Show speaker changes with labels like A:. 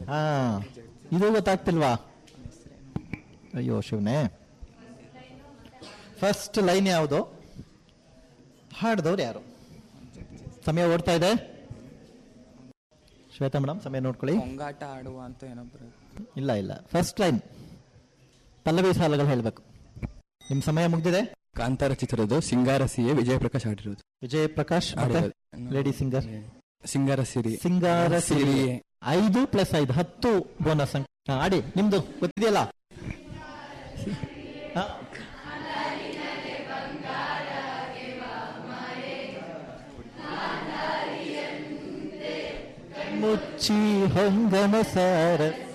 A: ಹಾ ಇದು ಗೊತ್ತಾಗ್ತಿಲ್ವಾ ಅಯ್ಯೋ ಶಿವನೇ ಫಸ್ಟ್ ಲೈನ್ ಯಾವುದು ಹಾಡ್ದವ್ರು ಯಾರು ಸಮಯ ಓಡ್ತಾ ಇದೆ ಶ್ವೇತಾ ಮೇಡಮ್ ಸಮಯ ನೋಡ್ಕೊಳ್ಳಿ
B: ಕೊಂಗಾಟ ಆಡುವ ಅಂತ ಏನೋ ಬರುತ್ತೆ
A: ಇಲ್ಲ ಇಲ್ಲ ಫಸ್ಟ್ ಲೈನ್ ಪಲ್ಲವಿ ಸಾಲುಗಳು ಹೇಳಬೇಕು ನಿಮ್ಮ ಸಮಯ ಮುಗ್ದಿದೆ
C: ಕಾಂತಾರ ಚಿತ್ರದ ಸಿಂಗಾರ ಸಿಎ ವಿಜಯ ಪ್ರಕಾಶ್ ಆಡಿರೋದು
A: ವಿಜಯ್ ಪ್ರಕಾಶ್ ಮತ್ತೆ
C: ಆಡಿರೋದು.
A: ಲೇಡಿ ಸಿಂಗರ್
C: ಸಿಂಗಾರ ಸಿರಿ
A: ಸಿಂಗಾರ ಸಿರಿ
C: ಸಿರಿ
A: ಐದು ಪ್ಲಸ್ ಐದು ಹತ್ತು ಬೋನಸ್ ಅಂಕ ಹಾ, ಆಡಿ ನಿಮ್ದು ಗೊತ್ತಿದೆಯಲ್ಲ ಹಾ. ಮುಚ್ಚಿ ಹೊಂಗನ ಸಾರ